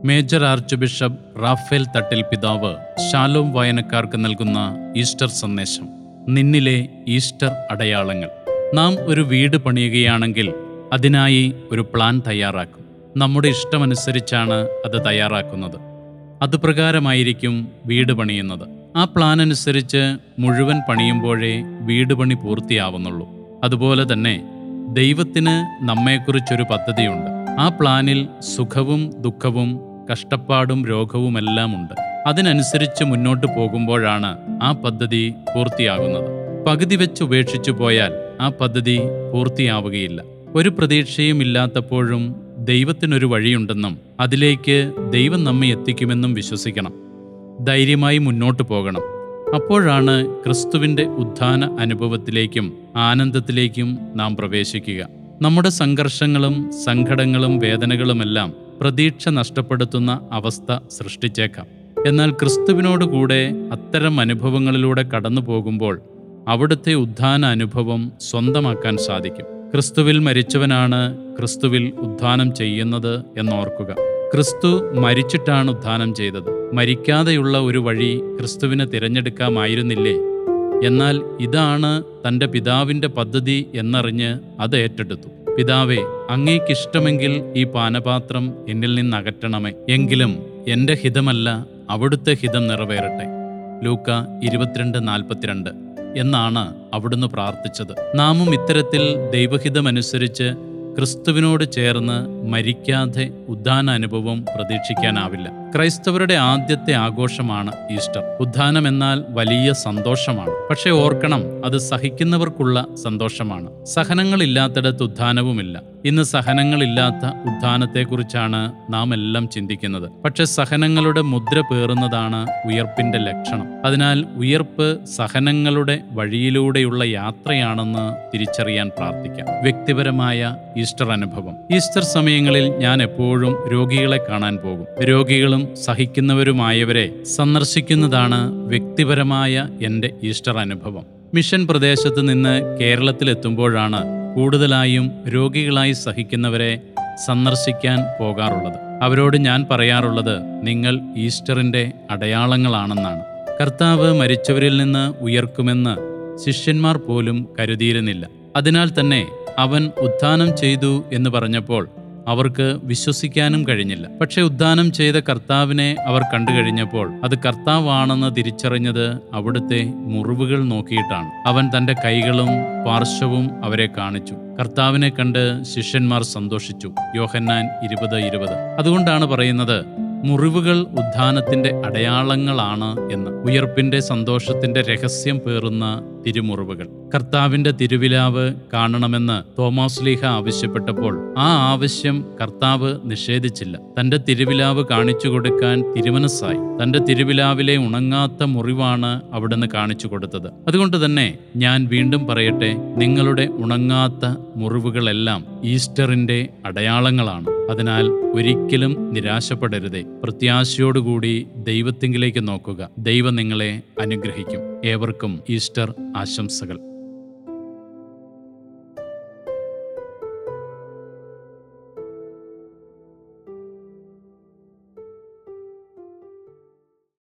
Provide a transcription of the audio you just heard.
major arch bishop Raphael Thattil പിതാവ് ശാലോം വായനക്കാർക്ക് നൽകുന്ന ഈസ്റ്റർ സന്ദേശം നിന്നിലെ ഈസ്റ്റർ അടയാളങ്ങൾ നാം ഒരു വീട് പണിയുകയാണെങ്കിൽ അതിനായി ഒരു പ്ലാൻ തയ്യാറാക്കും നമ്മുടെ ഇഷ്ടമനുസരിച്ചാണ് അത് തയ്യാറാക്കുന്നത് അതുപ്രകാരമായിരിക്കും വീട് പണിയുന്നത് ആ പ്ലാൻ അനുസരിച്ച് മുഴുവൻ പണിയുമ്പോഴേ വീട് പണി പൂർത്തിയാവുന്നുള്ളൂ അതുപോലെ തന്നെ ദൈവത്തിന് നമ്മെക്കുറിച്ചൊരു പദ്ധതിയുണ്ട് ആ പ്ലാനിൽ സുഖവും ദുഃഖവും കഷ്ടപ്പാടും രോഗവുമെല്ലാം ഉണ്ട് അതിനനുസരിച്ച് മുന്നോട്ട് പോകുമ്പോഴാണ് ആ പദ്ധതി പൂർത്തിയാകുന്നത് പകുതി വെച്ച് ഉപേക്ഷിച്ചു പോയാൽ ആ പദ്ധതി പൂർത്തിയാവുകയില്ല ഒരു പ്രതീക്ഷയും ഇല്ലാത്തപ്പോഴും ദൈവത്തിനൊരു വഴിയുണ്ടെന്നും അതിലേക്ക് ദൈവം നമ്മെ എത്തിക്കുമെന്നും വിശ്വസിക്കണം ധൈര്യമായി മുന്നോട്ട് പോകണം അപ്പോഴാണ് ക്രിസ്തുവിൻ്റെ ഉത്ഥാന അനുഭവത്തിലേക്കും ആനന്ദത്തിലേക്കും നാം പ്രവേശിക്കുക നമ്മുടെ സംഘർഷങ്ങളും സങ്കടങ്ങളും വേദനകളുമെല്ലാം പ്രതീക്ഷ നഷ്ടപ്പെടുത്തുന്ന അവസ്ഥ സൃഷ്ടിച്ചേക്കാം എന്നാൽ ക്രിസ്തുവിനോട് കൂടെ അത്തരം അനുഭവങ്ങളിലൂടെ കടന്നു പോകുമ്പോൾ അവിടുത്തെ ഉത്ഥാന അനുഭവം സ്വന്തമാക്കാൻ സാധിക്കും ക്രിസ്തുവിൽ മരിച്ചവനാണ് ക്രിസ്തുവിൽ ഉത്ഥാനം ചെയ്യുന്നത് എന്നോർക്കുക ക്രിസ്തു മരിച്ചിട്ടാണ് ഉത്ഥാനം ചെയ്തത് മരിക്കാതെയുള്ള ഒരു വഴി ക്രിസ്തുവിന് തിരഞ്ഞെടുക്കാമായിരുന്നില്ലേ എന്നാൽ ഇതാണ് തൻ്റെ പിതാവിൻ്റെ പദ്ധതി എന്നറിഞ്ഞ് അത് ഏറ്റെടുത്തു പിതാവേ അങ്ങേക്കിഷ്ടമെങ്കിൽ ഈ പാനപാത്രം എന്നിൽ നിന്ന് അകറ്റണമേ എങ്കിലും എൻ്റെ ഹിതമല്ല അവിടുത്തെ ഹിതം നിറവേറട്ടെ ലൂക്ക ഇരുപത്തിരണ്ട് നാൽപ്പത്തിരണ്ട് എന്നാണ് അവിടുന്ന് പ്രാർത്ഥിച്ചത് നാമും ഇത്തരത്തിൽ ദൈവഹിതമനുസരിച്ച് ക്രിസ്തുവിനോട് ചേർന്ന് മരിക്കാതെ ഉദ്ധാന അനുഭവം പ്രതീക്ഷിക്കാനാവില്ല ക്രൈസ്തവരുടെ ആദ്യത്തെ ആഘോഷമാണ് ഈസ്റ്റർ ഉദ്ധാനം എന്നാൽ വലിയ സന്തോഷമാണ് പക്ഷെ ഓർക്കണം അത് സഹിക്കുന്നവർക്കുള്ള സന്തോഷമാണ് സഹനങ്ങളില്ലാത്തിടത്ത് ഉദ്ധാനവുമില്ല ഇന്ന് സഹനങ്ങളില്ലാത്ത ഉദ്ധാനത്തെക്കുറിച്ചാണ് നാം എല്ലാം ചിന്തിക്കുന്നത് പക്ഷെ സഹനങ്ങളുടെ മുദ്ര പേറുന്നതാണ് ഉയർപ്പിന്റെ ലക്ഷണം അതിനാൽ ഉയർപ്പ് സഹനങ്ങളുടെ വഴിയിലൂടെയുള്ള യാത്രയാണെന്ന് തിരിച്ചറിയാൻ പ്രാർത്ഥിക്കാം വ്യക്തിപരമായ ഈസ്റ്റർ അനുഭവം ഈസ്റ്റർ സമയങ്ങളിൽ ഞാൻ എപ്പോഴും രോഗികളെ കാണാൻ പോകും രോഗികളും സഹിക്കുന്നവരുമായവരെ സന്ദർശിക്കുന്നതാണ് വ്യക്തിപരമായ എൻ്റെ ഈസ്റ്റർ അനുഭവം മിഷൻ പ്രദേശത്ത് നിന്ന് കേരളത്തിലെത്തുമ്പോഴാണ് കൂടുതലായും രോഗികളായി സഹിക്കുന്നവരെ സന്ദർശിക്കാൻ പോകാറുള്ളത് അവരോട് ഞാൻ പറയാറുള്ളത് നിങ്ങൾ ഈസ്റ്ററിൻ്റെ അടയാളങ്ങളാണെന്നാണ് കർത്താവ് മരിച്ചവരിൽ നിന്ന് ഉയർക്കുമെന്ന് ശിഷ്യന്മാർ പോലും കരുതിയിരുന്നില്ല അതിനാൽ തന്നെ അവൻ ഉത്ഥാനം ചെയ്തു എന്ന് പറഞ്ഞപ്പോൾ അവർക്ക് വിശ്വസിക്കാനും കഴിഞ്ഞില്ല പക്ഷെ ഉദ്ധാനം ചെയ്ത കർത്താവിനെ അവർ കണ്ടു കഴിഞ്ഞപ്പോൾ അത് കർത്താവാണെന്ന് തിരിച്ചറിഞ്ഞത് അവിടുത്തെ മുറിവുകൾ നോക്കിയിട്ടാണ് അവൻ തന്റെ കൈകളും പാർശ്വവും അവരെ കാണിച്ചു കർത്താവിനെ കണ്ട് ശിഷ്യന്മാർ സന്തോഷിച്ചു യോഹന്നാൻ ഇരുപത് ഇരുപത് അതുകൊണ്ടാണ് പറയുന്നത് മുറിവുകൾ ഉദ്ധാനത്തിന്റെ അടയാളങ്ങളാണ് എന്ന് ഉയർപ്പിന്റെ സന്തോഷത്തിന്റെ രഹസ്യം പേറുന്ന തിരുമുറിവുകൾ കർത്താവിന്റെ തിരുവിലാവ് കാണണമെന്ന് തോമാസ് ലീഹ ആവശ്യപ്പെട്ടപ്പോൾ ആ ആവശ്യം കർത്താവ് നിഷേധിച്ചില്ല തന്റെ തിരുവിലാവ് കാണിച്ചു കൊടുക്കാൻ തിരുമനസ്സായി തന്റെ തിരുവിലാവിലെ ഉണങ്ങാത്ത മുറിവാണ് അവിടുന്ന് കാണിച്ചു കൊടുത്തത് അതുകൊണ്ട് തന്നെ ഞാൻ വീണ്ടും പറയട്ടെ നിങ്ങളുടെ ഉണങ്ങാത്ത മുറിവുകളെല്ലാം ഈസ്റ്ററിന്റെ അടയാളങ്ങളാണ് അതിനാൽ ഒരിക്കലും നിരാശപ്പെടരുതേ പ്രത്യാശയോടുകൂടി ദൈവത്തിങ്കിലേക്ക് നോക്കുക ദൈവം നിങ്ങളെ അനുഗ്രഹിക്കും ഏവർക്കും ഈസ്റ്റർ ആശംസകൾ